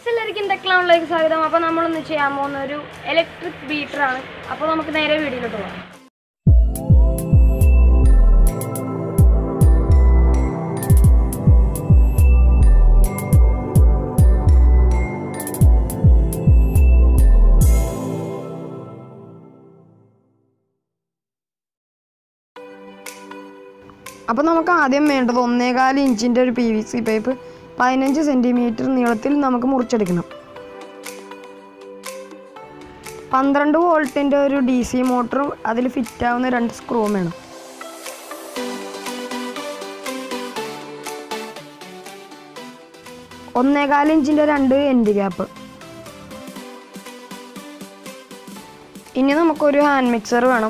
guys എല്ലാവർക്കും ടെക്നോളജിലേക്ക് സ്വാഗതം അപ്പോൾ നമ്മളൊന്ന് ചെയ്യാൻ പോകുന്ന ഒരു ഇലക്ട്രിക് ബീറ്ററാണ് അപ്പോൾ നമുക്ക് നേരെ വീഡിയോയിലോട്ട് പോകാം അപ്പോൾ നമുക്ക് ആദ്യം വേണ്ടത് ഒന്നേകാല് ഇഞ്ചിൻ്റെ ഒരു പി വി സി പൈപ്പ് പതിനഞ്ച് സെൻറ്റിമീറ്റർ നീളത്തിൽ നമുക്ക് മുറിച്ചെടുക്കണം പന്ത്രണ്ട് വോൾട്ടിൻ്റെ ഒരു ഡി സി മോട്ടറും അതിൽ ഫിറ്റാവുന്ന രണ്ട് സ്ക്രൂവും വേണം ഒന്നേകാല് ഇഞ്ചിൻ്റെ രണ്ട് എൻഡ് ക്യാപ്പ് ഇനി നമുക്കൊരു ഹാൻഡ് മിക്സർ വേണം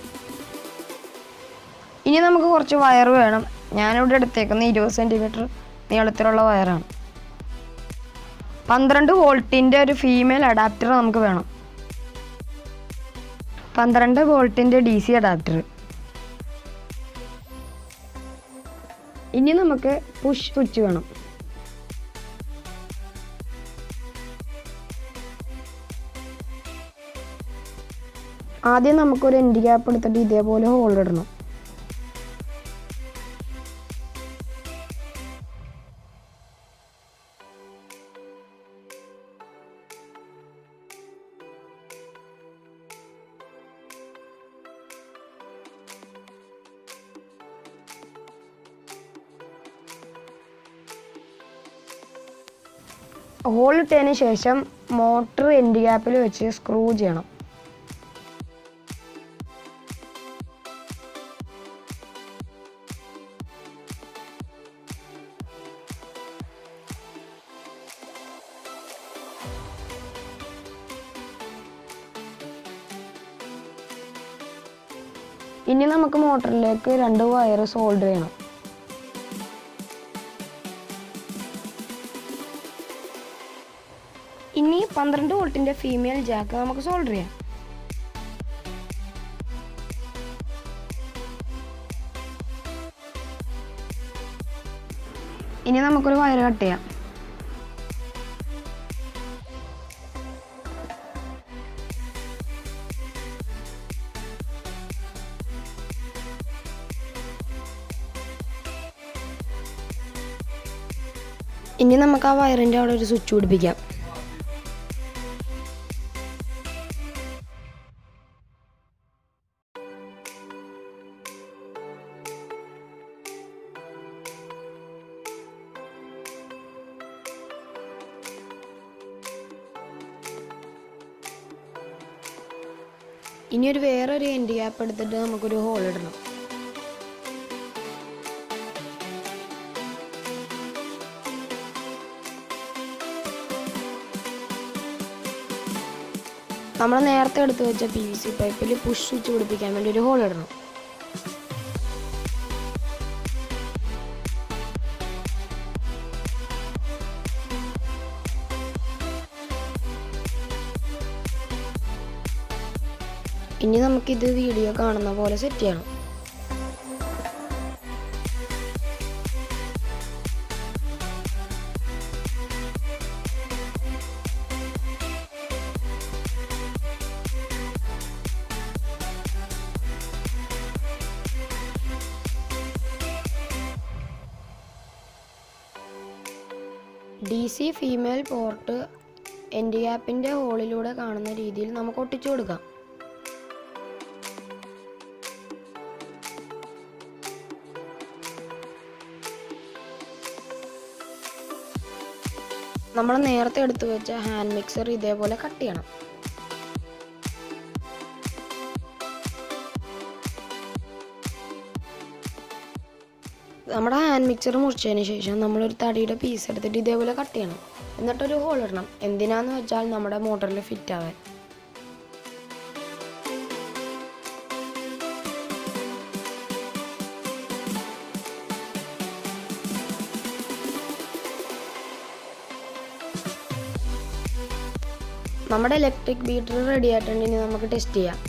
ഇനി നമുക്ക് കുറച്ച് വയർ വേണം ഞാനിവിടെ എടുത്തേക്കുന്ന ഇരുപത് സെൻറ്റിമീറ്റർ നീളത്തിലുള്ള വയറാണ് പന്ത്രണ്ട് വോൾട്ടിൻ്റെ ഒരു ഫീമെയിൽ അഡാപ്റ്റർ നമുക്ക് വേണം പന്ത്രണ്ട് വോൾട്ടിൻ്റെ ഡി സി അഡാപ്റ്റർ ഇനി നമുക്ക് പുഷ് സ്വിച്ച് വേണം ആദ്യം നമുക്കൊരു എൻഡ് ക്യാപ്പ് എടുത്തിട്ട് ഇതേപോലെ ഹോൾ ഇടണം ഹോൾ ഇട്ടതിന് ശേഷം മോട്ടർ എൻഡ് ക്യാപ്പിൽ വെച്ച് സ്ക്രൂ ചെയ്യണം ഇനി നമുക്ക് മോട്ടറിലേക്ക് രണ്ട് വയർ സോൾഡർ ചെയ്യണം ഇനി പന്ത്രണ്ട് വോൾട്ടിന്റെ ഫീമെയിൽ ജാക്ക് നമുക്ക് സോൾഡർ ചെയ്യാം ഇനി നമുക്കൊരു വയർ കട്ട് ചെയ്യാം ഇനി നമുക്ക് ആ വയറിൻ്റെ അവിടെ ഒരു സ്വിച്ച് പിടിപ്പിക്കാം ഇനി ഒരു വേറൊരു എൻഡ് ക്യാപ്പ് എടുത്തിട്ട് നമുക്കൊരു ഹോൾ ഇടണം നമ്മൾ നേരത്തെ എടുത്തു വെച്ച പി വി സി പൈപ്പിൽ പുഷ് സ്വിച്ച് പിടിപ്പിക്കാൻ വേണ്ടി ഒരു ഹോൾ ഇടണം ഇനി നമുക്കിത് വീഡിയോ കാണുന്ന പോലെ സെറ്റ് ചെയ്യണം D C female port end ക്യാപ്പിൻ്റെ ഹോളിലൂടെ കാണുന്ന രീതിയിൽ നമുക്ക് ഒട്ടിച്ചു കൊടുക്കാം നമ്മൾ നേരത്തെ എടുത്തു വെച്ച ഹാൻഡ് മിക്സർ ഇതേപോലെ കട്ട് ചെയ്യണം നമ്മുടെ ഹാൻഡ് മിക്സർ മുറിച്ചതിന് ശേഷം നമ്മളൊരു തടിയുടെ പീസ് എടുത്തിട്ട് ഇതേപോലെ കട്ട് ചെയ്യണം എന്നിട്ടൊരു ഹോൾ ഇടണം എന്തിനാന്ന് വെച്ചാൽ നമ്മുടെ മോട്ടറിൽ ഫിറ്റ് ആവാൻ നമ്മുടെ ഇലക്ട്രിക് ബീറ്റർ റെഡി ആയിട്ടുണ്ടെങ്കിൽ നമുക്ക് ടെസ്റ്റ് ചെയ്യാം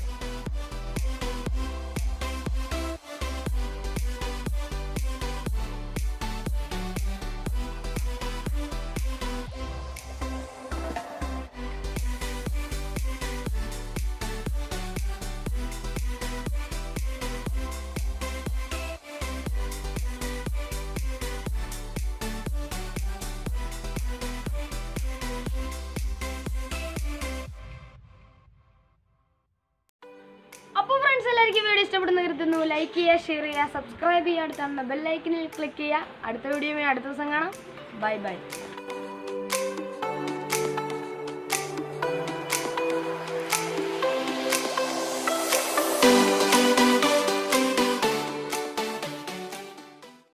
എല്ലാവർക്കും വീഡിയോ ഇഷ്ടപ്പെടുന്ന കരുതുന്നു ലൈക്ക് ചെയ്യുക ഷെയർ ചെയ്യുക സബ്സ്ക്രൈബ് ചെയ്യുക അടുത്ത ബെല്ലൈക്കനിൽ ക്ലിക്ക് ചെയ്യുക അടുത്ത വീഡിയോ അടുത്ത ദിവസം കാണാം ബൈ ബൈ